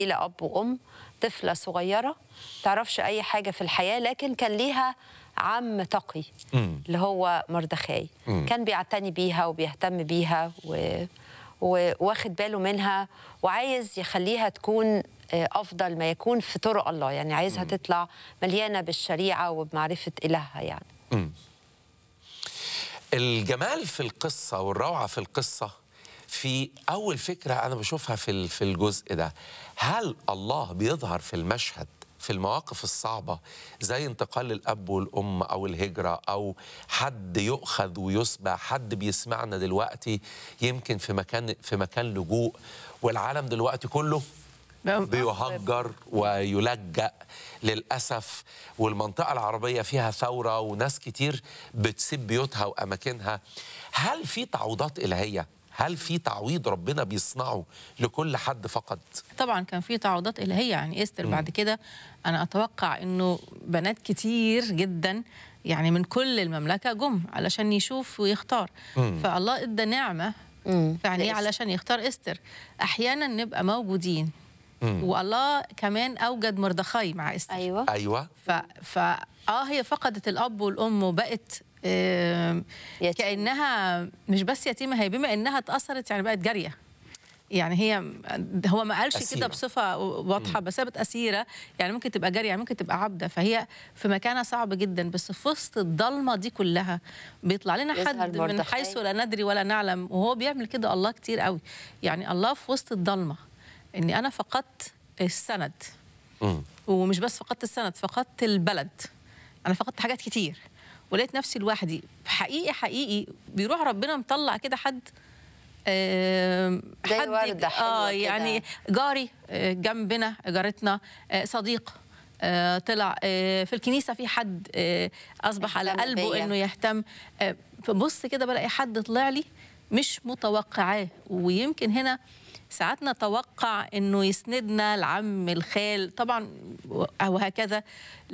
الى اب وام طفله صغيره تعرفش اي حاجه في الحياه لكن كان ليها عم تقي اللي هو مردخاي كان بيعتني بيها وبيهتم بيها و... وواخد باله منها وعايز يخليها تكون آه، افضل ما يكون في طرق الله يعني عايزها تطلع مليانه بالشريعه وبمعرفه الهها يعني الجمال في القصة والروعة في القصة في أول فكرة أنا بشوفها في ال- في الجزء ده هل الله بيظهر في المشهد في المواقف الصعبة زي انتقال الأب والأم أو الهجرة أو حد يؤخذ ويسبى حد بيسمعنا دلوقتي يمكن في مكان في مكان لجوء والعالم دلوقتي كله بيهجر ويلجأ للأسف والمنطقة العربية فيها ثورة وناس كتير بتسيب بيوتها وأماكنها هل في تعويضات إلهية؟ هل في تعويض ربنا بيصنعه لكل حد فقد؟ طبعا كان في تعويضات الهيه يعني استر بعد كده انا اتوقع انه بنات كتير جدا يعني من كل المملكه جم علشان يشوف ويختار فالله ادى نعمه يعني لإستر. علشان يختار استر احيانا نبقى موجودين والله كمان اوجد مردخاي مع استر ايوه أيوة ف, ف اه هي فقدت الاب والام وبقت آم، يتيمة. كانها مش بس يتيمه هي بما انها اتاثرت يعني بقت جاريه يعني هي هو ما قالش أسيرة. كده بصفه واضحه بس هي بقت اسيره يعني ممكن تبقى جاريه يعني ممكن تبقى عبده فهي في مكانها صعب جدا بس في وسط الضلمه دي كلها بيطلع لنا يظهر حد من مردخاي. حيث لا ندري ولا نعلم وهو بيعمل كده الله كتير قوي يعني الله في وسط الضلمه اني انا فقدت السند مم. ومش بس فقدت السند فقدت البلد انا فقدت حاجات كتير ولقيت نفسي لوحدي حقيقي حقيقي بيروح ربنا مطلع كده حد آم، زي حد وردة حلوة اه كده. يعني جاري آه، جنبنا جارتنا آه، صديق آه، طلع آه، في الكنيسه في حد آه، اصبح على اهتم قلبه بيا. انه يهتم آه، فبص كده بلاقي حد طلع لي مش متوقعاه ويمكن هنا ساعات نتوقع انه يسندنا العم الخال طبعا وهكذا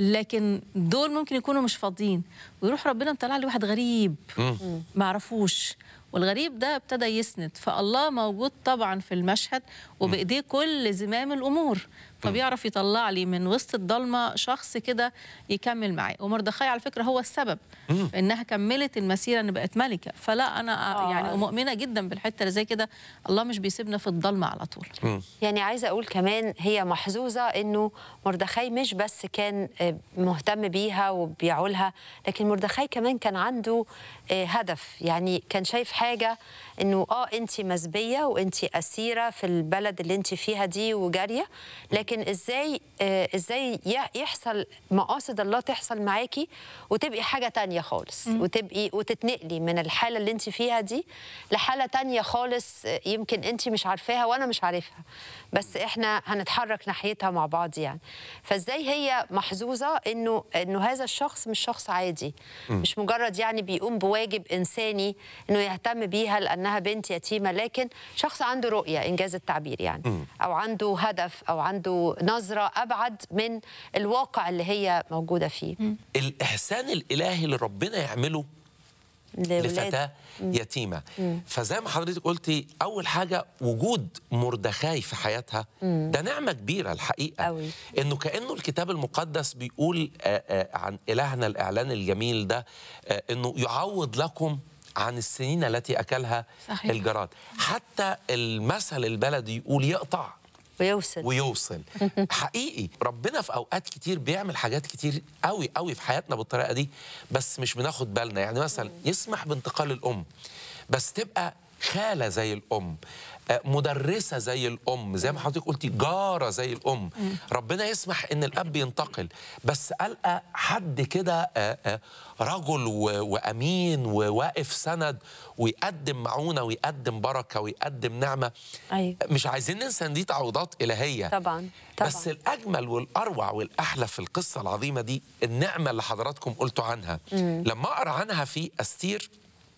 لكن دول ممكن يكونوا مش فاضيين ويروح ربنا مطلع لي واحد غريب ما اعرفوش والغريب ده ابتدى يسند فالله موجود طبعا في المشهد وبايديه كل زمام الامور فبيعرف يطلع لي من وسط الضلمه شخص كده يكمل معي ومردخاي على فكره هو السبب في انها كملت المسيره ان بقت ملكه فلا انا آه. يعني مؤمنه جدا بالحته اللي زي كده الله مش بيسيبنا في الضلمه على طول يعني عايزه اقول كمان هي محظوظه انه مردخاي مش بس كان آه، مهتم بيها وبيعولها لكن مردخاي كمان كان عنده آه، هدف يعني كان شايف حاجه انه اه انت مسبيه وانت اسيره في البلد اللي انت فيها دي وجاريه لكن ازاي آه، ازاي ي- يحصل مقاصد الله تحصل معاكي وتبقي حاجه تانية خالص وتبقي وتتنقلي من الحاله اللي انت فيها دي لحاله تانية خالص آه، يمكن انت مش عارفاها وانا مش عارفها بس احنا هنتحرك ناحيتها مع بعض يعني فازاي هي محظوظه انه انه هذا الشخص مش شخص عادي مش مجرد يعني بيقوم بواجب انساني انه يهتم بيها لانها بنت يتيمه لكن شخص عنده رؤيه انجاز التعبير يعني او عنده هدف او عنده نظره ابعد من الواقع اللي هي موجوده فيه الإحسان الإلهي اللي ربنا يعمله لولاد. لفتاة يتيمة فزي ما حضرتك قلتي أول حاجة وجود مردخاي في حياتها ده نعمة كبيرة الحقيقة أوي. إنه كأنه الكتاب المقدس بيقول آه، آه، عن إلهنا الإعلان الجميل ده آه، إنه يعوض لكم عن السنين التي أكلها صحيح. الجراد حتى المثل البلدي يقول يقطع ويوصل ويوصل حقيقي ربنا في اوقات كتير بيعمل حاجات كتير قوي قوي في حياتنا بالطريقه دي بس مش بناخد بالنا يعني مثلا يسمح بانتقال الام بس تبقى خاله زي الام آه، مدرسه زي الام زي ما حضرتك قلتي جاره زي الام ربنا يسمح ان الاب ينتقل بس القى حد كده آه، آه، رجل و- وامين وواقف سند ويقدم معونه ويقدم بركه ويقدم نعمه أيوة. مش عايزين ننسى ان دي تعويضات الهيه طبعا طبعا بس الاجمل والاروع والاحلى في القصه العظيمه دي النعمه اللي حضراتكم قلتوا عنها لما اقرا عنها في استير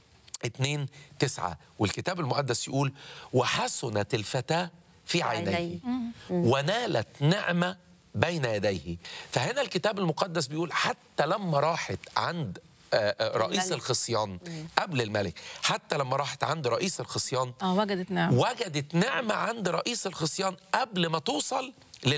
2 9 والكتاب المقدس يقول وحسنت الفتاه في عينيه عينيه. ونالت نعمه بين يديه فهنا الكتاب المقدس بيقول حتى لما راحت عند آه، آه، رئيس الملك. الخصيان قبل الملك حتى لما راحت عند رئيس الخصيان اه وجدت نعم وجدت نعمة عند رئيس الخصيان قبل ما توصل